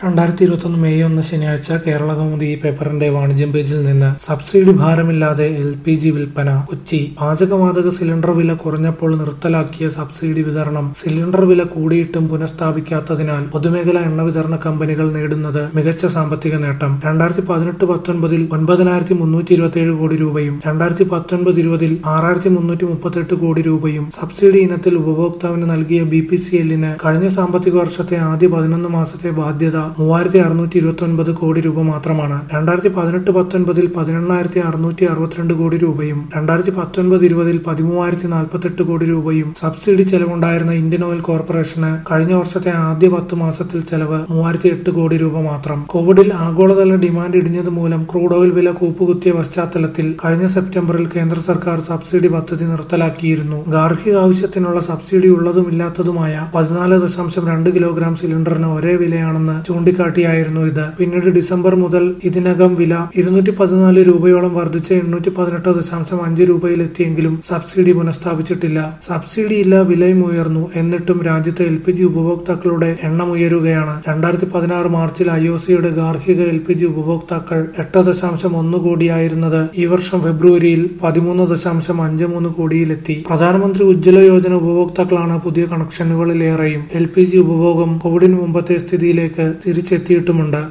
രണ്ടായിരത്തി ഇരുപത്തൊന്ന് മെയ് ഒന്ന് ശനിയാഴ്ച കേരള കൗമുദി ഈ പേപ്പറിന്റെ വാണിജ്യം പേജിൽ നിന്ന് സബ്സിഡി ഭാരമില്ലാതെ എൽ പി ജി വിൽപ്പന കൊച്ചി പാചകവാതക സിലിണ്ടർ വില കുറഞ്ഞപ്പോൾ നിർത്തലാക്കിയ സബ്സിഡി വിതരണം സിലിണ്ടർ വില കൂടിയിട്ടും പുനഃസ്ഥാപിക്കാത്തതിനാൽ പൊതുമേഖലാ എണ്ണ വിതരണ കമ്പനികൾ നേടുന്നത് മികച്ച സാമ്പത്തിക നേട്ടം രണ്ടായിരത്തി പതിനെട്ട് പത്തൊൻപതിൽ ഒൻപതിനായിരത്തി മുന്നൂറ്റി ഇരുപത്തിയേഴ് കോടി രൂപയും രണ്ടായിരത്തി പത്തൊൻപത് ഇരുപതിൽ ആറായിരത്തി മുന്നൂറ്റി മുപ്പത്തെട്ട് കോടി രൂപയും സബ്സിഡി ഇനത്തിൽ ഉപഭോക്താവിന് നൽകിയ ബി പി സി എല്ലിന് കഴിഞ്ഞ സാമ്പത്തിക വർഷത്തെ ആദ്യ പതിനൊന്ന് മാസത്തെ ബാധ്യത മൂവായിരത്തി അറുന്നൂറ്റി ഇരുപത്തി ഒൻപത് കോടി രൂപ മാത്രമാണ് രണ്ടായിരത്തി പതിനെട്ട് പത്തൊൻപതിൽ പതിനെണ്ണായിരത്തി അറുന്നൂറ്റി അറുപത്തിരണ്ട് കോടി രൂപയും രണ്ടായിരത്തി പത്തൊൻപത് ഇരുപതിൽ പതിമൂവായിരത്തി നാൽപ്പത്തെട്ട് കോടി രൂപയും സബ്സിഡി ചെലവുണ്ടായിരുന്ന ഇന്ത്യൻ ഓയിൽ കോർപ്പറേഷന് കഴിഞ്ഞ വർഷത്തെ ആദ്യ പത്ത് മാസത്തിൽ ചെലവ് മൂവായിരത്തി എട്ട് കോടി രൂപ മാത്രം കോവിഡിൽ ആഗോളതല ഡിമാൻഡ് ഇടിഞ്ഞത് മൂലം ക്രൂഡ് ഓയിൽ വില കൂപ്പുകുത്തിയ പശ്ചാത്തലത്തിൽ കഴിഞ്ഞ സെപ്റ്റംബറിൽ കേന്ദ്ര സർക്കാർ സബ്സിഡി പദ്ധതി നിർത്തലാക്കിയിരുന്നു ഗാർഹിക ആവശ്യത്തിനുള്ള സബ്സിഡി ഉള്ളതും ഇല്ലാത്തതുമായ പതിനാല് ദശാംശം രണ്ട് കിലോഗ്രാം സിലിണ്ടറിന് ഒരേ വിലയാണെന്ന് ചൂണ്ടിക്കാട്ടിയായിരുന്നു ഇത് പിന്നീട് ഡിസംബർ മുതൽ ഇതിനകം വില ഇരുന്നൂറ്റി പതിനാല് രൂപയോളം വർദ്ധിച്ച് എണ്ണൂറ്റി പതിനെട്ട് ദശാംശം അഞ്ച് രൂപയിലെത്തിയെങ്കിലും സബ്സിഡി പുനഃസ്ഥാപിച്ചിട്ടില്ല സബ്സിഡി ഇല്ല വിലയും ഉയർന്നു എന്നിട്ടും രാജ്യത്തെ എൽ പി ജി ഉപഭോക്താക്കളുടെ എണ്ണം ഉയരുകയാണ് രണ്ടായിരത്തി പതിനാറ് മാർച്ചിൽ ഐ ഒ സിയുടെ ഗാർഹിക എൽ പി ജി ഉപഭോക്താക്കൾ എട്ട് ദശാംശം ഒന്ന് കോടിയായിരുന്നത് ഈ വർഷം ഫെബ്രുവരിയിൽ പതിമൂന്ന് ദശാംശം അഞ്ച് മൂന്ന് കോടിയിലെത്തി പ്രധാനമന്ത്രി ഉജ്ജ്വല യോജന ഉപഭോക്താക്കളാണ് പുതിയ കണക്ഷനുകളിലേറെയും എൽ പി ജി ഉപഭോഗം കോവിഡിന് മുമ്പത്തെ സ്ഥിതിയിലേക്ക് തിരിച്ചെത്തിയിട്ടുമുണ്ട്